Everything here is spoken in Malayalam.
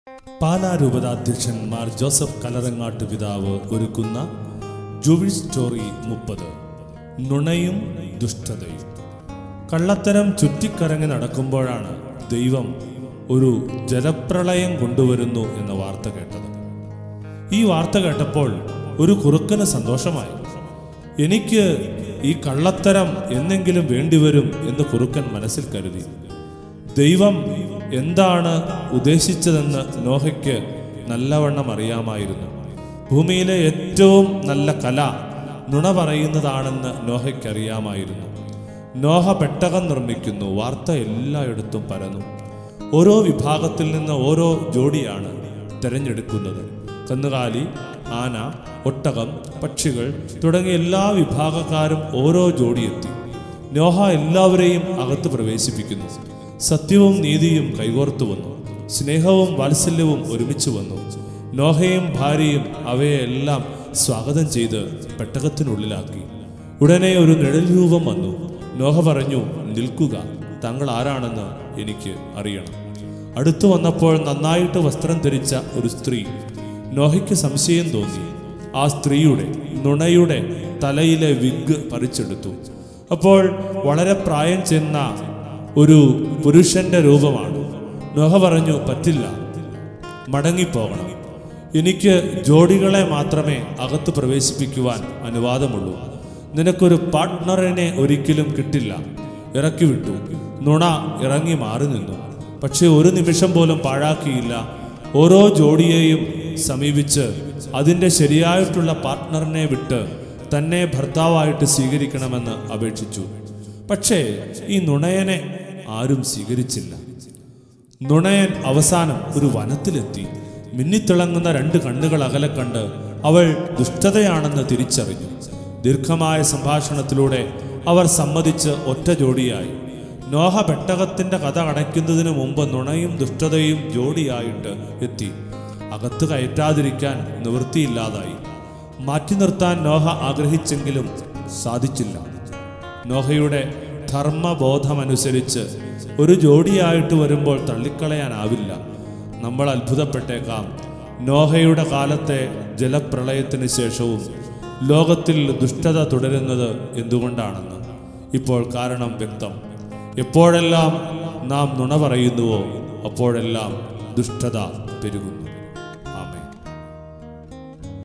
പാലാ രൂപതാധ്യക്ഷൻ മാർ ജോസഫ് കലറങ്ങാട്ട് പിതാവ് ഒരുക്കുന്ന ജുവിഷ് സ്റ്റോറി മുപ്പത് നുണയും ദുഷ്ടതയും കള്ളത്തരം ചുറ്റിക്കറങ്ങി നടക്കുമ്പോഴാണ് ദൈവം ഒരു ജലപ്രളയം കൊണ്ടുവരുന്നു എന്ന വാർത്ത കേട്ടത് ഈ വാർത്ത കേട്ടപ്പോൾ ഒരു കുറുക്കന് സന്തോഷമായി എനിക്ക് ഈ കള്ളത്തരം എന്നെങ്കിലും വേണ്ടിവരും എന്ന് കുറുക്കൻ മനസ്സിൽ കരുതി ദൈവം എന്താണ് ഉദ്ദേശിച്ചതെന്ന് നോഹയ്ക്ക് നല്ലവണ്ണം അറിയാമായിരുന്നു ഭൂമിയിലെ ഏറ്റവും നല്ല കല നുണ പറയുന്നതാണെന്ന് നോഹയ്ക്ക് അറിയാമായിരുന്നു നോഹ പെട്ടകം നിർമ്മിക്കുന്നു വാർത്ത എല്ലായിടത്തും പരന്നു ഓരോ വിഭാഗത്തിൽ നിന്ന് ഓരോ ജോഡിയാണ് തിരഞ്ഞെടുക്കുന്നത് കന്നുകാലി ആന ഒട്ടകം പക്ഷികൾ തുടങ്ങിയ എല്ലാ വിഭാഗക്കാരും ഓരോ ജോഡിയെത്തി നോഹ എല്ലാവരെയും അകത്ത് പ്രവേശിപ്പിക്കുന്നു സത്യവും നീതിയും കൈകോർത്തു വന്നു സ്നേഹവും വാത്സല്യവും ഒരുമിച്ച് വന്നു നോഹയും ഭാര്യയും അവയെല്ലാം സ്വാഗതം ചെയ്ത് പെട്ടകത്തിനുള്ളിലാക്കി ഉടനെ ഒരു നിഴൽ രൂപം വന്നു നോഹ പറഞ്ഞു നിൽക്കുക താങ്കൾ ആരാണെന്ന് എനിക്ക് അറിയണം അടുത്തു വന്നപ്പോൾ നന്നായിട്ട് വസ്ത്രം ധരിച്ച ഒരു സ്ത്രീ നോഹയ്ക്ക് സംശയം തോന്നി ആ സ്ത്രീയുടെ നുണയുടെ തലയിലെ വിഗ് പറിച്ചെടുത്തു അപ്പോൾ വളരെ പ്രായം ചെന്ന ഒരു പുരുഷന്റെ രൂപമാണ് നോഹ പറഞ്ഞു പറ്റില്ല മടങ്ങിപ്പോകണം എനിക്ക് ജോഡികളെ മാത്രമേ അകത്ത് പ്രവേശിപ്പിക്കുവാൻ അനുവാദമുള്ളൂ നിനക്കൊരു പാർട്ട്ണറിനെ ഒരിക്കലും കിട്ടില്ല ഇറക്കി വിട്ടു നുണ ഇറങ്ങി മാറി നിന്നു പക്ഷെ ഒരു നിമിഷം പോലും പാഴാക്കിയില്ല ഓരോ ജോഡിയെയും സമീപിച്ച് അതിൻ്റെ ശരിയായിട്ടുള്ള പാർട്ട്ണറിനെ വിട്ട് തന്നെ ഭർത്താവായിട്ട് സ്വീകരിക്കണമെന്ന് അപേക്ഷിച്ചു പക്ഷേ ഈ നുണയനെ ആരും സ്വീകരിച്ചില്ല നുണയൻ അവസാനം ഒരു വനത്തിലെത്തി മിന്നിത്തിളങ്ങുന്ന രണ്ട് കണ്ണുകൾ അകലെ കണ്ട് അവൾ ദുഷ്ടതയാണെന്ന് തിരിച്ചറിഞ്ഞു ദീർഘമായ സംഭാഷണത്തിലൂടെ അവർ സമ്മതിച്ച് ഒറ്റ ജോഡിയായി നോഹ പെട്ടകത്തിന്റെ കഥ അടയ്ക്കുന്നതിന് മുമ്പ് നുണയും ദുഷ്ടതയും ജോഡിയായിട്ട് എത്തി അകത്ത് കയറ്റാതിരിക്കാൻ നിവൃത്തിയില്ലാതായി മാറ്റി നിർത്താൻ നോഹ ആഗ്രഹിച്ചെങ്കിലും സാധിച്ചില്ല നോഹയുടെ ധർമ്മബോധമനുസരിച്ച് ഒരു ജോഡിയായിട്ട് വരുമ്പോൾ തള്ളിക്കളയാനാവില്ല നമ്മൾ അത്ഭുതപ്പെട്ടേക്കാം നോഹയുടെ കാലത്തെ ജലപ്രളയത്തിന് ശേഷവും ലോകത്തിൽ ദുഷ്ടത തുടരുന്നത് എന്തുകൊണ്ടാണെന്ന് ഇപ്പോൾ കാരണം വ്യക്തം എപ്പോഴെല്ലാം നാം നുണ പറയുന്നുവോ അപ്പോഴെല്ലാം ദുഷ്ടത പെരുകുന്നു